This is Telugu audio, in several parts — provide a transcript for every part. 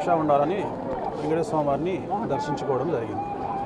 రక్ష ఉండాలని వెంకటేశ్వర స్వామి వారిని దర్శించుకోవడం జరిగింది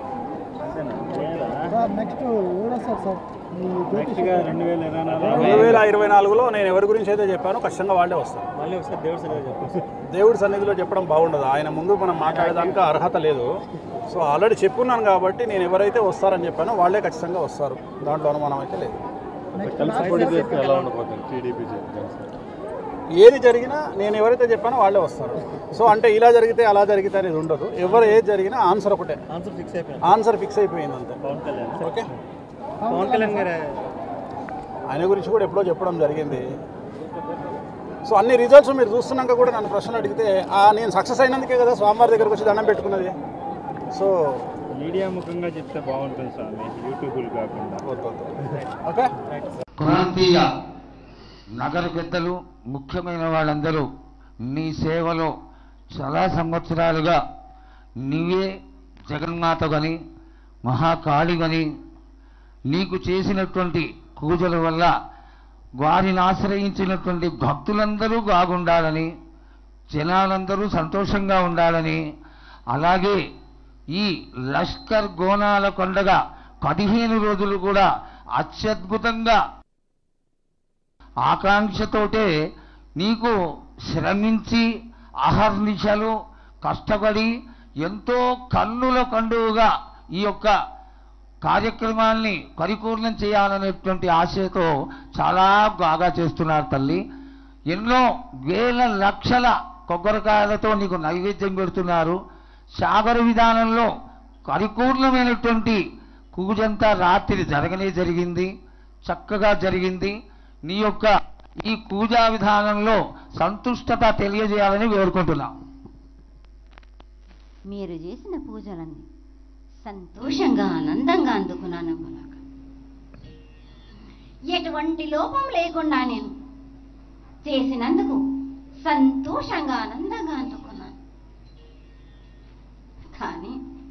సార్ నెక్స్ట్ ఏడొస్తారు సార్ మీ నెక్స్ట్గా రెండు వేల ఇరవై నాలుగు రెండు వేల ఇరవై నాలుగులో నేను ఎవరి గురించి అయితే చెప్పానో ఖచ్చితంగా వాళ్ళే వస్తారు మళ్ళీ ఒకసారి దేవుడి సరిగా చెప్పేసి దేవుడి సన్నిధిలో చెప్పడం బాగుండదు ఆయన ముందు మనం మాట్లాడడానికి అర్హత లేదు సో ఆల్రెడీ చెప్పున్నాను కాబట్టి నేను ఎవరైతే వస్తారని చెప్పానో వాళ్ళే ఖచ్చితంగా వస్తారు దాంట్లో అనుమానం అయితే లేదు నెక్స్ట్ కలిసి పోటీ చేస్తే ఎలా ఉండబోతుంది టీడీపీ జనసేన ఏది జరిగినా నేను ఎవరైతే చెప్పానో వాళ్ళే వస్తారు సో అంటే ఇలా జరిగితే అలా జరిగితే అనేది ఉండదు ఎవరు ఏది జరిగినా ఆన్సర్ ఒకటే ఆన్సర్ ఫిక్స్ అయిపోయింది ఆన్సర్ ఫిక్స్ అయిపోయింది అంతే పవన్ కళ్యాణ్ ఓకే పవన్ కళ్యాణ్ గారు ఆయన గురించి కూడా ఎప్పుడో చెప్పడం జరిగింది సో అన్ని రిజల్ట్స్ మీరు చూస్తున్నాక కూడా నన్ను ప్రశ్నలు అడిగితే ఆ నేను సక్సెస్ అయినందుకే కదా స్వామివారి దగ్గరకు వచ్చి దండం పెట్టుకున్నది సో మీడియా ముఖంగా చెప్తే బాగుంటుంది స్వామి యూట్యూబ్లు కాకుండా వద్దు వద్దు ఓకే ప్రాంతీయ నగర పెద్దలు ముఖ్యమైన వాళ్ళందరూ నీ సేవలో చాలా సంవత్సరాలుగా నీవే జగన్మాత గని మహాకాళి గని నీకు చేసినటువంటి పూజల వల్ల వారిని ఆశ్రయించినటువంటి భక్తులందరూ బాగుండాలని జనాలందరూ సంతోషంగా ఉండాలని అలాగే ఈ లష్కర్ గోనాల కొండగా పదిహేను రోజులు కూడా అత్యద్భుతంగా ఆకాంక్షతోటే నీకు శ్రమించి అహర్నిశలు కష్టపడి ఎంతో కన్నుల కండువుగా ఈ యొక్క కార్యక్రమాల్ని పరిపూర్ణం చేయాలనేటువంటి ఆశతో చాలా బాగా చేస్తున్నారు తల్లి ఎన్నో వేల లక్షల కొబ్బరికాయలతో నీకు నైవేద్యం పెడుతున్నారు సాగర విధానంలో పరిపూర్ణమైనటువంటి పూజంతా రాత్రి జరగనే జరిగింది చక్కగా జరిగింది నీ యొక్క ఈ పూజా విధానంలో సంతుష్టత తెలియజేయాలని వేడుకుంటున్నాం మీరు చేసిన పూజలన్నీ సంతోషంగా ఆనందంగా అందుకున్నాను అమ్మలాగా ఎటువంటి లోపం లేకుండా నేను చేసినందుకు సంతోషంగా ఆనందంగా అందుకున్నాను కానీ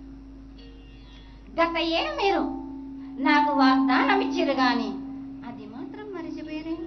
గత ఏడు మీరు నాకు వాగ్దానం ఇచ్చారు కానీ అది మాత్రం మరిచిపోయారేంటి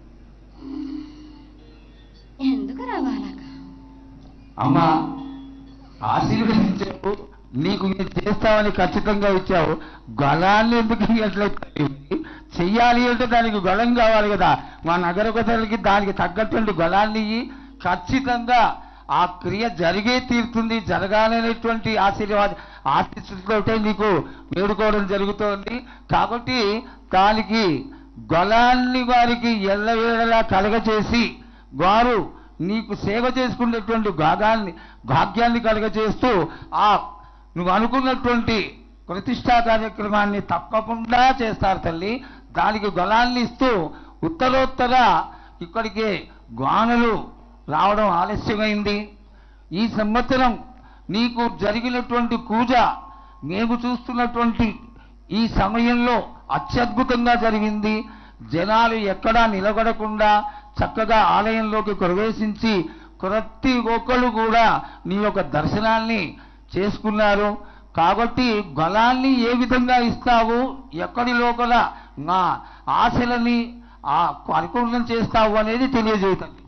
ఎందుకు రావాలక అమ్మా ఆశీర్వదించావు నీకు మీరు చేస్తామని ఖచ్చితంగా ఇచ్చావు గళాన్ని ఎందుకు ఎట్లా చెయ్యాలి అంటే దానికి గళం కావాలి కదా మా నగర ప్రజలకి దానికి తగ్గటువంటి గళాన్ని ఇయ్యి ఖచ్చితంగా ఆ క్రియ జరిగే తీరుతుంది జరగాలనేటువంటి ఆశీర్వాద ఆశీస్సులతోటే నీకు వేడుకోవడం జరుగుతోంది కాబట్టి దానికి గళాన్ని వారికి ఎల్లవేళలా కలగజేసి వారు నీకు సేవ చేసుకునేటువంటి భాగాన్ని భాగ్యాన్ని కలగజేస్తూ ఆ నువ్వు అనుకున్నటువంటి ప్రతిష్టా కార్యక్రమాన్ని తప్పకుండా చేస్తారు తల్లి దానికి గొలాన్ని ఇస్తూ ఉత్తరోత్తర ఇక్కడికి గానులు రావడం ఆలస్యమైంది ఈ సంవత్సరం నీకు జరిగినటువంటి పూజ మేము చూస్తున్నటువంటి ఈ సమయంలో అత్యద్భుతంగా జరిగింది జనాలు ఎక్కడా నిలబడకుండా చక్కగా ఆలయంలోకి ప్రవేశించి ప్రతి ఒక్కరు కూడా నీ యొక్క దర్శనాన్ని చేసుకున్నారు కాబట్టి బలాన్ని ఏ విధంగా ఇస్తావు ఎక్కడి లోపల నా ఆశలని ఆ పరిపూర్ణం చేస్తావు అనేది తెలియజేయటం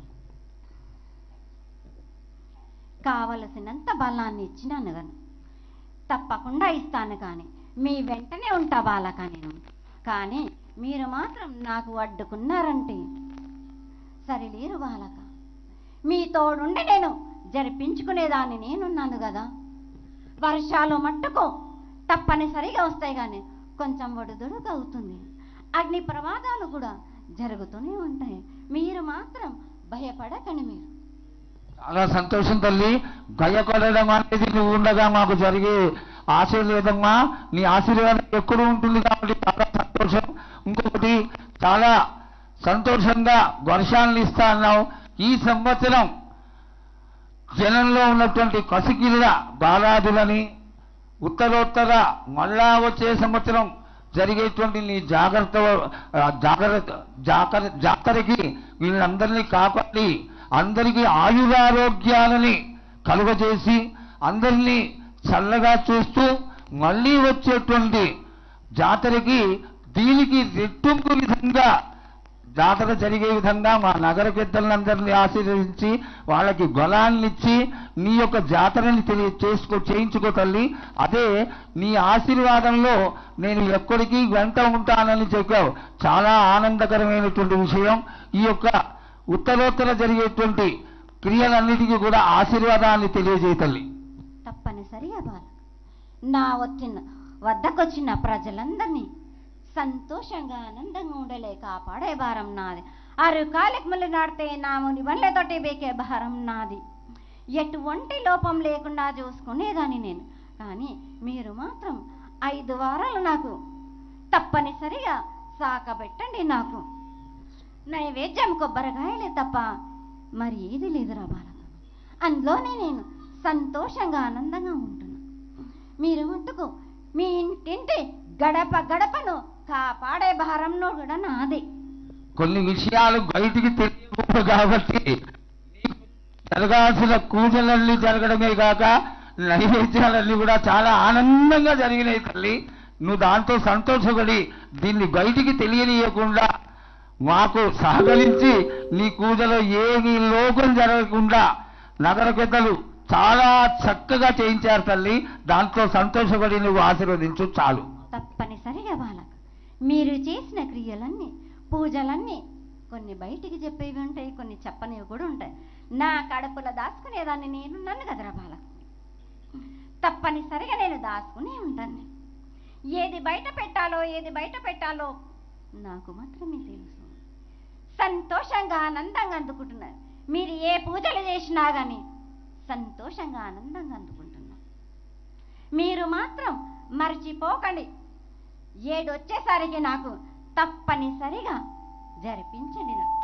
కావలసినంత బలాన్ని ఇచ్చినాను గాను తప్పకుండా ఇస్తాను కానీ మీ వెంటనే ఉంటా బాలక నేను కానీ మీరు మాత్రం నాకు అడ్డుకున్నారంటే సరిలేరు బాలక మీ తోడుండి నేను జరిపించుకునేదాన్ని నేనున్నాను కదా వర్షాలు మట్టుకు తప్పనిసరిగా వస్తాయి కానీ కొంచెం ఒడిదుడుకు అవుతుంది అగ్ని ప్రమాదాలు కూడా జరుగుతూనే ఉంటాయి మీరు మాత్రం భయపడకండి మీరు చాలా సంతోషం తల్లి భయపడడం అనేది నువ్వు ఉండగా మాకు జరిగే ఆశ లేదమ్మా నీ ఆశీర్వాదం ఎప్పుడు ఉంటుంది కాబట్టి చాలా సంతోషం ఇంకొకటి చాలా సంతోషంగా వర్షాలను ఇస్తా అన్నావు ఈ సంవత్సరం జనంలో ఉన్నటువంటి కసికిళ్ళ బాలాదులని ఉత్తరోత్తర మళ్ళా వచ్చే సంవత్సరం జరిగేటువంటి నీ జాగ్రత్త ఆ, జాగ్రత్త జాతర జాతరకి వీళ్ళందరినీ కాపాడి అందరికీ ఆయురారోగ్యాలని కలుగజేసి అందరినీ చల్లగా చూస్తూ మళ్ళీ వచ్చేటువంటి జాతరకి దీనికి రెట్టింపు విధంగా జాతర జరిగే విధంగా మా నగర పెద్దలందరినీ ఆశీర్వదించి వాళ్ళకి బలాన్ని ఇచ్చి నీ యొక్క జాతరని తెలియ చేసుకో చేయించుకో తల్లి అదే నీ ఆశీర్వాదంలో నేను ఎక్కడికి వెంట ఉంటానని చెప్పావు చాలా ఆనందకరమైనటువంటి విషయం ఈ యొక్క ఉత్తరోత్తర జరిగేటువంటి క్రియలన్నిటికీ కూడా ఆశీర్వాదాన్ని తెలియజేయ తల్లి తప్పనిసరిగా బాల నా వచ్చిన వద్దకొచ్చిన ప్రజలందరినీ సంతోషంగా ఆనందంగా ఉండలే కాపాడే భారం నాది ఆరు కాలికములు నాడితే నా ముని వల్లతోటి బేకే భారం నాది ఎటువంటి లోపం లేకుండా చూసుకునేదాన్ని నేను కానీ మీరు మాత్రం ఐదు వారాలు నాకు తప్పనిసరిగా సాకబెట్టండి నాకు నైవేద్యం కొబ్బరికాయలే తప్ప మరి ఏది లేదురా బాలక అందులోనే నేను సంతోషంగా ఆనందంగా ఉంటున్నా మీరు మట్టుకు మీ ఇంటింటి గడప గడపను కాపాడే భారంలో కూడా నాదే కొన్ని విషయాలు బయటికి తెలియకూడదు కాబట్టి జరగాల్సిన పూజలన్నీ జరగడమే కాక నైవేద్యాలన్నీ కూడా చాలా ఆనందంగా జరిగినాయి తల్లి నువ్వు దాంతో సంతోషపడి దీన్ని బయటికి తెలియనీయకుండా మాకు సహకరించి నీ పూజలో ఏమీ లోపం జరగకుండా నగర పెద్దలు చాలా చక్కగా చేయించారు తల్లి దాంట్లో సంతోషపడి నువ్వు ఆశీర్వదించు చాలు తప్పనిసరిగా బాలక మీరు చేసిన క్రియలన్నీ పూజలన్నీ కొన్ని బయటికి చెప్పేవి ఉంటాయి కొన్ని చెప్పనివి కూడా ఉంటాయి నా కడుపులో దాచుకునేదాన్ని నేను నన్ను కదరా బాలక తప్పనిసరిగా నేను దాచుకునే ఉంటాను ఏది బయట పెట్టాలో ఏది బయట పెట్టాలో నాకు మాత్రమే తెలుసు సంతోషంగా ఆనందంగా అందుకుంటున్నారు మీరు ఏ పూజలు చేసినా కానీ సంతోషంగా ఆనందంగా అందుకుంటున్నారు మీరు మాత్రం మర్చిపోకండి ఏడు వచ్చేసరికి నాకు తప్పనిసరిగా జరిపించండి నాకు